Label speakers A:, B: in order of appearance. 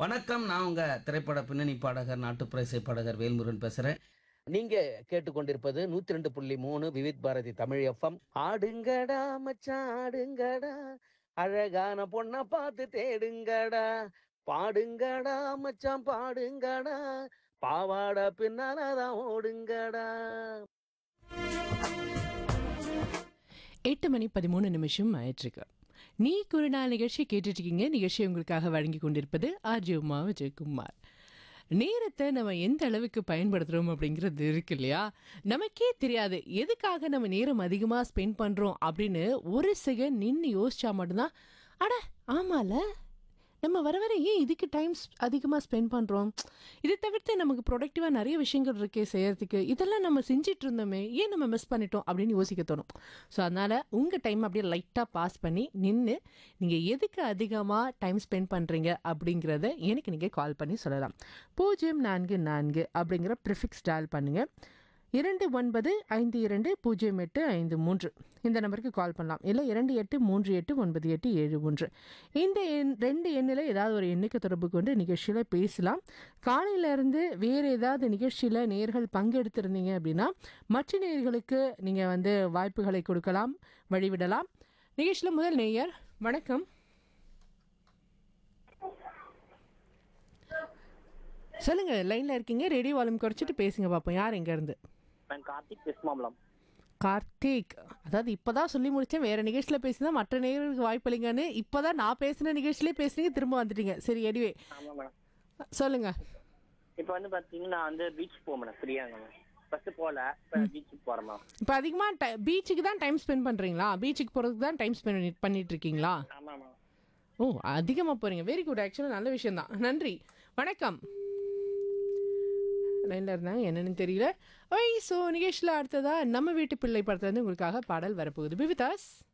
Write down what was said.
A: வணக்கம் நான் உங்க திரைப்பட பின்னணி பாடகர் நாட்டுப்புற இசை பாடகர் வேல்முருகன் பேசுறேன் நீங்க கேட்டுக்கொண்டிருப்பது நூத்தி ரெண்டு புள்ளி மூணு விவித் பாரதி தமிழ் எஃப்எம் ஆடுங்கடா மச்சான் ஆடுங்கடா அழகான பொண்ண பார்த்து தேடுங்கடா பாடுங்கடா மச்சான் பாடுங்கடா பாவாடை பின்னாலதான் ஓடுங்கடா
B: எட்டு மணி பதிமூணு நிமிஷம் ஆயிட்டிருக்கு நீ குருநாள் நிகழ்ச்சி கேட்டுட்டு இருக்கீங்க நிகழ்ச்சி உங்களுக்காக வழங்கி கொண்டிருப்பது ஆர்ஜி உமா விஜயகுமார் நேரத்தை நம்ம எந்த அளவுக்கு பயன்படுத்துகிறோம் அப்படிங்கிறது இருக்கு இல்லையா நமக்கே தெரியாது எதுக்காக நம்ம நேரம் அதிகமாக ஸ்பெண்ட் பண்ணுறோம் அப்படின்னு ஒரு செகண்ட் நின்று யோசிச்சா மட்டும்தான் அட ஆமால நம்ம வர வர ஏன் இதுக்கு டைம் அதிகமாக ஸ்பெண்ட் பண்ணுறோம் இதை தவிர்த்து நமக்கு ப்ரொடக்டிவாக நிறைய விஷயங்கள் இருக்கே செய்யறதுக்கு இதெல்லாம் நம்ம செஞ்சிட்டு இருந்தோமே ஏன் நம்ம மிஸ் பண்ணிட்டோம் அப்படின்னு யோசிக்க தோணும் ஸோ அதனால் உங்கள் டைம் அப்படியே லைட்டாக பாஸ் பண்ணி நின்று நீங்கள் எதுக்கு அதிகமாக டைம் ஸ்பெண்ட் பண்ணுறீங்க அப்படிங்கிறத எனக்கு நீங்கள் கால் பண்ணி சொல்லலாம் பூஜ்ஜியம் நான்கு நான்கு அப்படிங்கிற ப்ரிஃபிக்ஸ் டயல் பண்ணுங்கள் இரண்டு ஒன்பது ஐந்து இரண்டு பூஜ்ஜியம் எட்டு ஐந்து மூன்று இந்த நம்பருக்கு கால் பண்ணலாம் இல்லை இரண்டு எட்டு மூன்று எட்டு ஒன்பது எட்டு ஏழு ஒன்று இந்த எண் ரெண்டு எண்ணில் ஏதாவது ஒரு எண்ணுக்கு தொடர்பு கொண்டு நிகழ்ச்சியில் பேசலாம் காலையிலேருந்து வேறு ஏதாவது நிகழ்ச்சியில் நேர்கள் பங்கெடுத்திருந்தீங்க அப்படின்னா மற்ற நேயர்களுக்கு நீங்கள் வந்து வாய்ப்புகளை கொடுக்கலாம் வழிவிடலாம் நிகழ்ச்சியில் முதல் நேயர் வணக்கம் சொல்லுங்க லைன்ல இருக்கீங்க ரேடியோ வால்யூம் குறைச்சிட்டு பேசுங்க பார்ப்போம் யார் எங்க இருந்து
C: நான் கார்த்திக் வெஸ்மாம்பலம்
B: கார்த்திக் அதாவது இப்பதான் சொல்லி முடிச்சேன் வேற நிகழ்ச்சியில பேசினா மற்ற நேயர்களுக்கு வாய்ப்பு இல்லைங்கன்னு இப்பதான் நான் பேசின நிகழ்ச்சியிலே பேசுனீங்க திரும்ப வந்துட்டீங்க சரி எடிவே
C: ஆமாம் மேடம்
B: சொல்லுங்க
C: இப்போ வந்து பார்த்தீங்கன்னா நான் வந்து பீச் போக மேடம் ஃப்ரீயாங்க மேம் ஃபஸ்ட்டு போகல இப்போ பீச்சுக்கு போகிறேன் மேம்
B: இப்போ அதிகமா பீச்சுக்கு தான் டைம் ஸ்பெண்ட் பண்றீங்களா பீச்சுக்கு போறதுக்கு தான் டைம் ஸ்பெண்ட் பண்ணிட்டு இருக்கீங்களா
C: ஆமாம் மேம்
B: ஓ அதிகமாக போறீங்க வெரி குட் ஆக்சுவலாக நல்ல விஷயம் தான் நன்றி வணக்கம் லைனில் இருந்தாங்க என்னன்னு தெரியல ஓய் ஸோ நிகழ்ச்சியில் அடுத்ததா நம்ம வீட்டு பிள்ளை படத்துலேருந்து உங்களுக்காக பாடல் வரப்போகுது பிவிதாஸ்